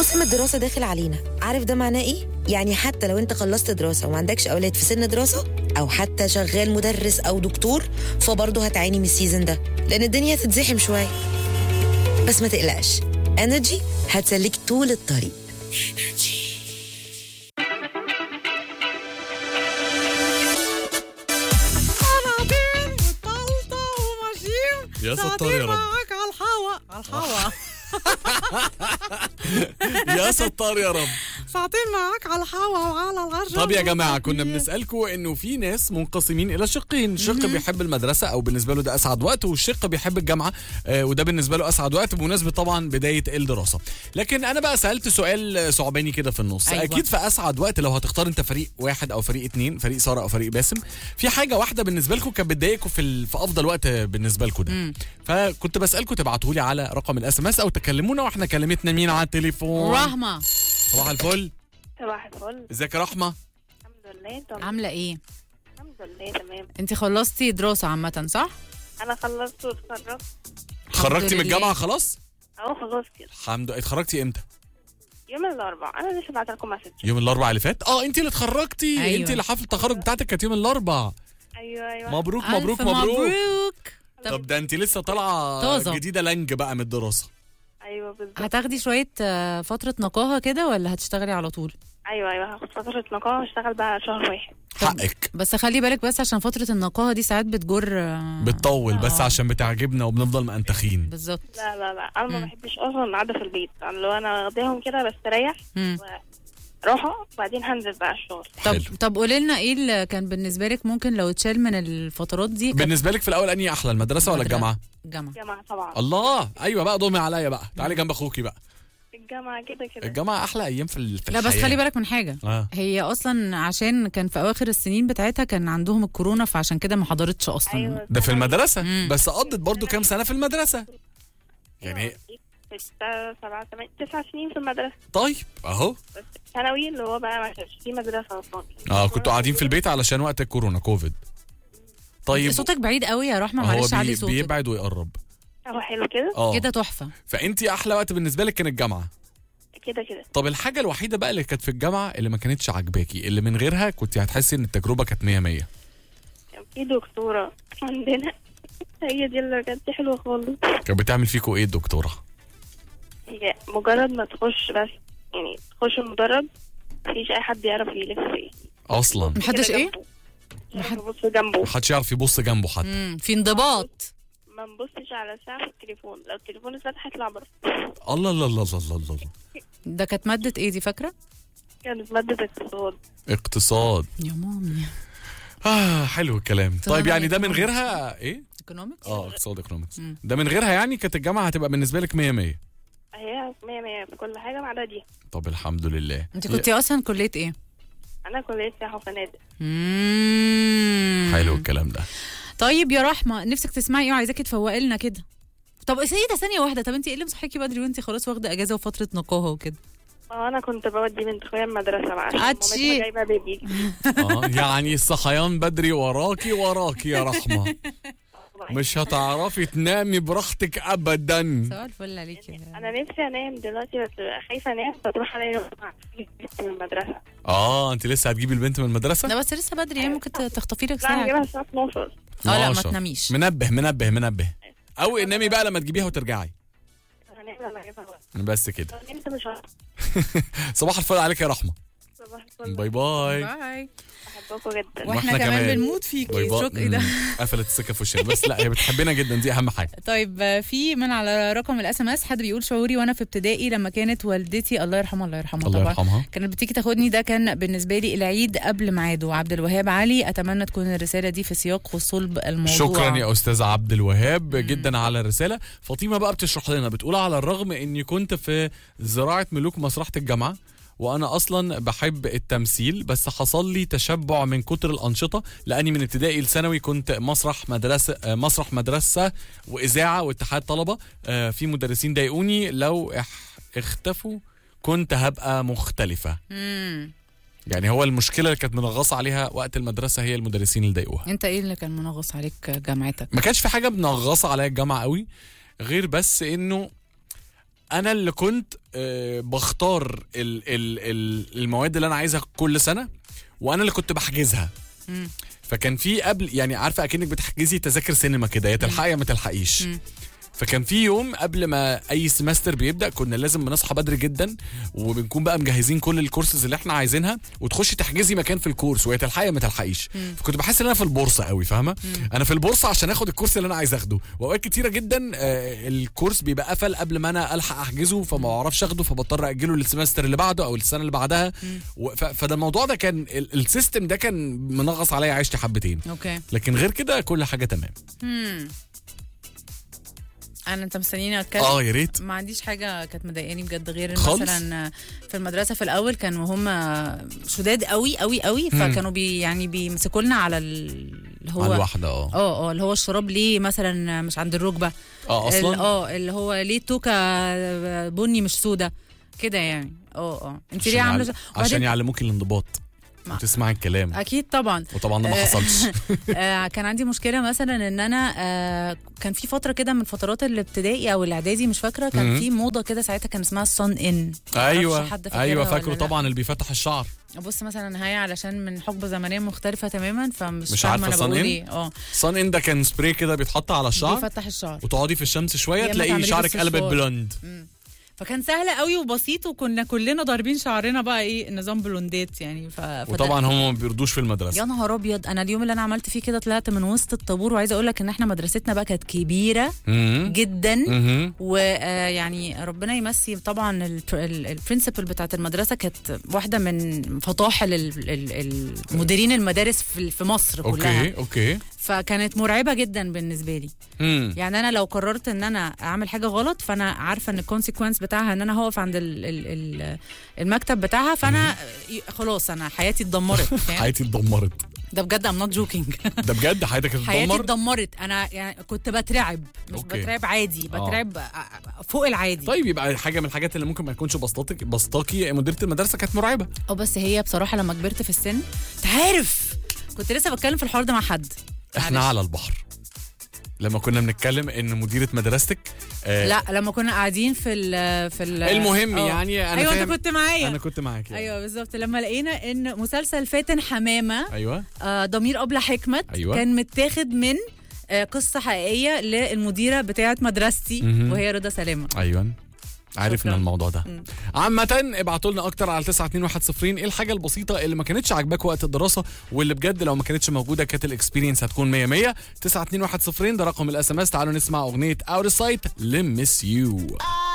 موسم الدراسة داخل علينا عارف ده معناه ايه؟ يعني حتى لو انت خلصت دراسة وما عندكش أولاد في سن دراسة أو حتى شغال مدرس أو دكتور فبرضه هتعاني من السيزون ده لأن الدنيا هتتزحم شوية بس ما تقلقش انرجي هتسليك طول الطريق قناطين وطلطة وماشيين يا ستار يا ساعتين رب. معاك على الهوا على الهوا يا ستار يا رب ساعتين معاك على الهوا وعلى العجل طب يا جماعه كنا بنسالكم انه في ناس منقسمين الى شقين شق بيحب المدرسه او بالنسبه له ده اسعد وقت والشق بيحب الجامعه آه وده بالنسبه له اسعد وقت بمناسبه طبعا بدايه الدراسه لكن انا بقى سالت سؤال صعباني كده في النص أيوة. اكيد في اسعد وقت لو هتختار انت فريق واحد او فريق اتنين فريق ساره او فريق باسم في حاجه واحده بالنسبه لكم كانت بتضايقكم في ال- في افضل وقت بالنسبه لكم ده فكنت بسالكم تبعتوا لي على رقم الاس ام اس او تكلمونا واحنا كلمتنا مين على التليفون رحمة صباح الفل صباح الفل ازيك يا رحمه الحمد لله طب عاملة ايه؟ الحمد لله تمام انت خلصتي دراسة عامة صح؟ انا خلصت واتخرجت اتخرجتي من لله. الجامعه خلاص اهو خلاص كده الحمد لله اتخرجتي امتى يوم الاربعاء انا لسه بعت لكم مسج يوم الاربعاء اللي فات اه انت اللي اتخرجتي أيوة. انت اللي حفله التخرج بتاعتك كانت يوم الاربعاء ايوه ايوه مبروك ألف مبروك مبروك مبروك طب ده انت لسه طالعه طازة. جديده لنج بقى من الدراسه ايوه بالظبط هتاخدي شوية آه، فترة نقاهة كده ولا هتشتغلي على طول؟ ايوه ايوه هاخد فتره نقاهه واشتغل بقى شهر واحد حقك بس خلي بالك بس عشان فترة النقاهة دي ساعات بتجر آه، بتطول بس آه. عشان بتعجبنا وبنفضل مأنتخين بالظبط لا لا لا انا ما مم. بحبش اصلا القعده في البيت يعني لو انا واخداهم كده بستريح مم. راحه وبعدين هنزل بقى الشغل طب حلو. طب قولي لنا ايه اللي كان بالنسبة لك ممكن لو اتشال من الفترات دي كانت بالنسبه لك في الاول انهي احلى المدرسه ولا المدرسة. الجامعه الجامعة الجامعه طبعا الله ايوه بقى ضمي عليا بقى تعالي جنب اخوكي بقى الجامعه كده كده الجامعه احلى ايام في ال- في لا بس الحياة. خلي بالك من حاجة اه هي اصلا عشان كان في اواخر السنين بتاعتها كان عندهم الكورونا فعشان كده ما حضرتش اصلا ايوه ده في المدرسه مم. بس قضت برضو كام سنه في المدرسه يعني ستة سبعة ثمانية تسع سنين في المدرسة طيب اهو بس ثانوي اللي هو بقى ما كانش في مدرسة أصلا اه كنتوا قاعدين في البيت علشان وقت الكورونا كوفيد طيب صوتك بعيد قوي يا رحمه هو معلش علي بي صوتك بيبعد ويقرب هو حلو كده اه كده تحفه فانت احلى وقت بالنسبه لك كان الجامعه كده كده طب الحاجه الوحيده بقى اللي كانت في الجامعه اللي ما كانتش عاجباكي اللي من غيرها كنت هتحسي ان التجربه كانت 100 100 كان في دكتورة عندنا هي دي اللي كانت حلوة خالص كانت بتعمل فيكوا ايه الدكتوره هي مجرد ما تخش بس يعني تخش المدرج مفيش أي حد يعرف يلف ايه اصلا محدش كده ايه؟ جنبه. محدش يبص جنبه محدش يعرف يبص جنبه حتى امم في انضباط ما نبصش على الساعة في التليفون لو التليفون اتفتح يطلع بره الله الله الله الله الله, الله. ده كانت ماده ايه دي فاكره كانت مادة اقتصاد اقتصاد يا مامي اه حلو الكلام طب طيب أنا يعني ده من economics. غيرها ايه ايكونومكس اه اقتصاد ايكونومكس مم. ده من غيرها يعني كانت الجامعه هتبقى بالنسبه لك 100 100 هي مية مية في كل حاجة ما عدا دي طب الحمد لله انت كنتي اصلا كليه ايه أنا كلية سياحة وفنادق امم حلو الكلام ده طيب يا رحمه نفسك تسمعي ايه وعايزاكي تفوقي لنا كده طب ايه ده ثانيه واحده طب انت ايه اللي مصحيكي بدري وانت خلاص واخده اجازه وفتره نقاهه وكده اه أنا كنت بودي بنت أخويا المدرسة بقى عشان أتشي. مامتها جايبة بيبي اه يعني الصحيان بدري وراكي وراكي يا رحمه مش هتعرفي تنامي براحتك ابدا سؤال الفل عليكي انا نفسي انام دلوقتي بس خايفه انام فتروح الاقي من المدرسه اه انت لسه هتجيبي البنت من المدرسه لا بس لسه بدري يعني ممكن تخطفي لك لا ساعه هجيبها الساعه 12 اه لا ما 12. تناميش منبه منبه منبه او انامي بقى لما تجيبيها وترجعي هنام لما اجيبها بقى. بس كده لو نمت مش هعرف صباح الفل عليك يا رحمه صباح الفل باي باي باي بحبكم جدا واحنا وإحنا كمان كمان. بنموت فيكي باي باي شوك ايه ده مم. قفلت السكه في وشنا بس لا هي بتحبنا جدا دي اهم حاجه طيب آه، في من على رقم الاس ام اس حد بيقول شعوري وانا في ابتدائي لما كانت والدتي الله يرحمها الله يرحمها الله طبعا يرحمها كانت بتيجي تاخدني ده كان بالنسبه لي العيد قبل ميعاده عبد الوهاب علي اتمنى تكون الرساله دي في سياق وصلب الموضوع شكرا يا استاذ عبد الوهاب جدا على الرساله فاطمه بقى بتشرح لنا بتقول على الرغم اني كنت في زراعه ملوك مسرحه الجامعه وانا اصلا بحب التمثيل بس حصل لي تشبع من كتر الانشطه لاني من ابتدائي لثانوي كنت مسرح مدرسه آه، مسرح مدرسه واذاعه واتحاد طلبه آه، في مدرسين ضايقوني لو اح- اختفوا كنت هبقى مختلفه مم. يعني هو المشكله اللي كانت منغصه عليها وقت المدرسه هي المدرسين اللي ضايقوها انت ايه اللي كان منغص عليك جامعتك ما كانش في حاجه منغصه عليا الجامعه قوي غير بس انه انا اللي كنت آه، بختار ال ال ال المواد اللي انا عايزها كل سنه وانا اللي كنت بحجزها مم. فكان في قبل يعني عارفه اكنك بتحجزي تذاكر سينما كده يا تلحقي يا ما تلحقيش مم. فكان في يوم قبل ما اي سمستر بيبدا كنا لازم بنصحى بدري جدا وبنكون بقى مجهزين كل الكورسز اللي احنا عايزينها وتخشي تحجزي مكان في الكورس ويا تلحقي يا ما تلحقيش فكنت بحس ان انا في البورصه قوي فاهمه انا في البورصه عشان اخد الكورس اللي انا عايز اخده واوقات كتيره جدا آه، الكورس بيبقى قفل قبل ما انا الحق احجزه فما بعرفش اخده فبضطر اجله للسمستر اللي بعده او السنه اللي بعدها و- ف- فده الموضوع ده كان ال- السيستم ده كان منغص عليا عيشتي حبتين اوكي لكن غير كده كل حاجه تمام مم. انا انت مستنيني اتكلم اه يا ريت ما عنديش حاجه كانت مضايقاني بجد غير إن خالص؟ مثلا في المدرسه في الاول كانوا هم شداد قوي قوي قوي فكانوا بي يعني بيمسكوا لنا على ال- اللي هو على الواحده اه اه اه اللي هو الشراب ليه مثلا مش عند الركبه اه ال- اصلا اه اللي هو ليه توكه بني مش سودا كده يعني اه اه انت عشان ليه عامله يعل- ش- عشان وبعدين- يعلموك الانضباط ما- وتسمعي الكلام اكيد طبعا وطبعا ده ما آه، حصلش آه، كان عندي مشكله مثلا ان انا آه، كان في فتره كده من فترات الابتدائي او الاعدادي مش فاكره كان مم. في موضه كده ساعتها كان اسمها الصن ان معرفش ايوه حد فاكرها ايوه ولا فاكره لا. طبعا اللي بيفتح الشعر بص مثلا هي علشان من حقبه زمنيه مختلفه تماما فمش مش فاهمه عارفة انا بقول صن إن؟ ايه اه صن ان ده كان سبراي كده بيتحط على الشعر بيفتح الشعر وتقعدي في الشمس شويه يا إما تلاقي تعمليه شعرك قلبت بالصفار. بلوند فكان سهل قوي وبسيط وكنا كلنا ضاربين شعرنا بقى ايه نظام بلوندات يعني ف... فده- وطبعا هم ما بيرضوش في المدرسه يا نهار ابيض انا اليوم اللي انا عملت فيه كده طلعت من وسط الطابور وعايزه اقول لك ان احنا مدرستنا بقى كانت كبيره مهم. جدا مهم. ويعني ربنا يمسي طبعا البرنسبل بتاعت المدرسه كانت واحده من فطاحل ال- ال- المديرين المدارس في في مصر كلها اوكي اوكي فكانت مرعبه جدا بالنسبه لي مم. يعني انا لو قررت ان انا اعمل حاجه غلط فانا عارفه ان الكونسيكونس بتاعها ان انا هقف عند ال ال ال المكتب بتاعها فانا ي- خلاص انا حياتي اتدمرت فاهم حياتي اتدمرت ده بجد ام نوت جوكينج ده بجد حياتك حياتي اتدمر اتدمرت انا يعني كنت بترعب مش أوكي. بترعب عادي آه. بترعب فوق العادي طيب يبقى حاجه من الحاجات اللي ممكن ما يكونش بسطاكي بسطاكي مديره المدرسه كانت مرعبه اه بس هي بصراحه لما كبرت في السن انت عارف كنت لسه بتكلم في الحوار ده مع حد احنا معلش. على البحر لما كنا بنتكلم ان مديره مدرستك آه لا لما كنا قاعدين في ال في ال المهم اه. يعني انا ايوه فاهم انت كنت معايا انا كنت معاك يعني. ايوه بالظبط لما لقينا ان مسلسل فاتن حمامه ايوه آه ضمير ابله حكمت أيوة. كان متاخد من آه قصه حقيقيه للمديره بتاعه مدرستي مهم. وهي رضا سلامه ايوه عرفنا شكراً. الموضوع ده مم. عامة ابعتوا لنا اكتر على 92110 ايه الحاجة البسيطة اللي ما كانتش عاجباك وقت الدراسة واللي بجد لو ما كانتش موجودة كانت الاكسبيرينس هتكون 100 100 92110 ده رقم الاس ام اس تعالوا نسمع اغنية اوت سايت لمس يو